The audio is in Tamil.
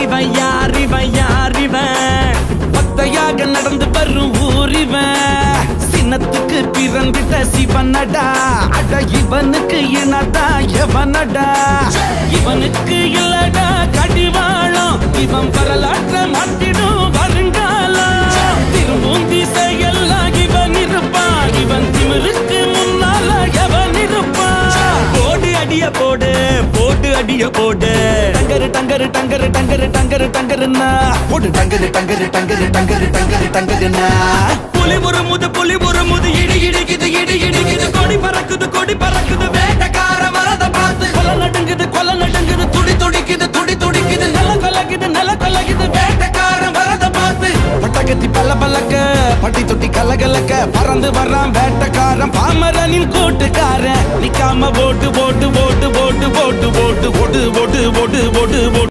இவன் யார் இவன் யார் இவன் பத்தையாக நடந்து வரும் ஊர் இவன் சின்னத்துக்கு பிறந்திட்ட சிவனடா அட இவனுக்கு இனடா எவனடா இவனுக்கு இல்லடா கடிவாளம் இவன் வரலாற்ற மாத்திடும் வருங்காலம் திரும்பும் திசையெல்லாம் இவன் இருப்பான் இவன் திமிருக்கு முன்னால எவன் இருப்பான் போடு அடிய போடு போட்டு அடிய போடு டங்கரு டங்கரு டங்கரு டங்கரு டங்கரு டங்கருன்னா போடு டங்கரு டங்கரு டங்கரு டங்கரு டங்கரு டங்கருனா புலி ஒரு முது புலி ஒரு முது இடி இடிக்குது இடி இடிக்குது கொடி பறக்குது கொடி பறக்குது வேட்டக்கார மரத பார்த்து கொலை நடுங்குது கொலை நடுங்குது துடி துடிக்குது துடி துடிக்குது நில கொலகுது நில கொலகுது வேட்டக்கார மரத பார்த்து பட்டகத்தி பல்ல பல்லக்க பட்டி தொட்டி கலகலக்க பறந்து வர்றான் வேட்டக்காரன் பாமரனின் கூட்டுக்காரன் நிக்காம ஓட்டு ஓட்டு ஓட்டு ஓட்டு ஓட்டு ஓட்டு ஓட்டு ஓட்டு ஓட்டு ஓட்டு ஓட்டு